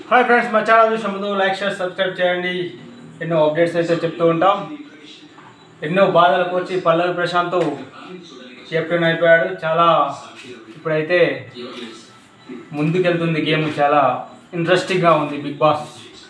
hi friends మా channel చూసే ముందు లైక్ షేర్ సబ్స్క్రైబ్ చేయండి ఎన్నో అప్డేట్స్ అయితే చెప్తూ ఉంటాం ఎన్నో బాధలకు వచ్చి పల్లవి ప్రశాంత్ కెప్టెన్ అయిపోయాడు చాలా ఇప్పుడైతే ముందుకెళ్తుంది గేమ్ చాలా ఇంట్రెస్టింగ్గా ఉంది బిగ్ బాస్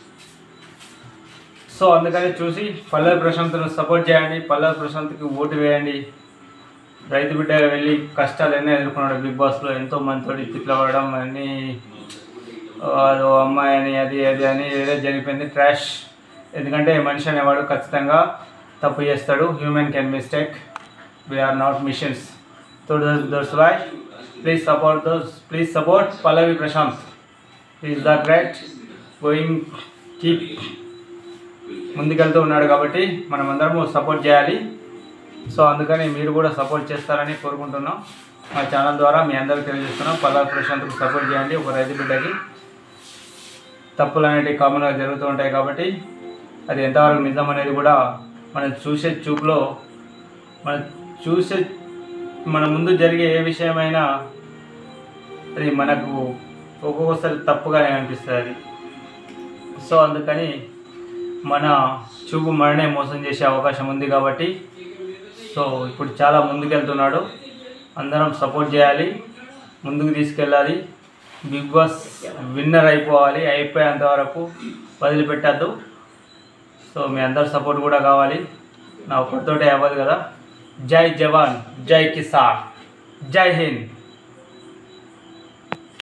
సో అందుకని చూసి పల్లవి ప్రశాంత్ను సపోర్ట్ చేయండి పల్లవి ప్రశాంత్కి ఓటు వేయండి రైతు బిడ్డ వెళ్ళి కష్టాలు ఎన్నో ఎదుర్కొన్నాడు బిగ్ బాస్లో ఎంతో మందితో తిట్లపడడం అన్నీ అదో అమ్మాయి అని అది అది అని ఏదో జరిగిపోయింది ట్రాష్ ఎందుకంటే మనిషి అనేవాడు ఖచ్చితంగా తప్పు చేస్తాడు human can mistake we're not machines so that's why please support those please support Pallavi Prashanth is the great going keep ముందుకెళ్తూ ఉన్నాడు కాబట్టి మనం అందరము సపోర్ట్ చేయాలి సో అందుకని మీరు కూడా సపోర్ట్ చేస్తారని కోరుకుంటున్నాం మా ఛానల్ ద్వారా మీ అందరికీ తెలియజేస్తున్నాం పల్లవి ప్రశాంత్కి సపోర్ట్ చేయండి ఒక రైతు బిడ్డకి తప్పులు అనేవి కామన్గా జరుగుతూ ఉంటాయి కాబట్టి అది ఎంతవరకు నిజం అనేది కూడా మనం చూసే చూపులో మనం చూసే మన ముందు జరిగే ఏ విషయమైనా అది మనకు ఒక్కొక్కసారి తప్పుగానే అనిపిస్తుంది అది సో అందుకని మన చూపు మననే మోసం చేసే అవకాశం ఉంది కాబట్టి సో ఇప్పుడు చాలా ముందుకెళ్తున్నాడు అందరం సపోర్ట్ చేయాలి ముందుకు తీసుకెళ్ళాలి బిగ్ బాస్ విన్నర్ అయిపోవాలి అయిపోయేంత వరకు వదిలిపెట్టద్దు సో మీ అందరి సపోర్ట్ కూడా కావాలి నా ఒక్కరితోటే అవ్వదు కదా జై జవాన్ జై కిసాన్ జై హింద్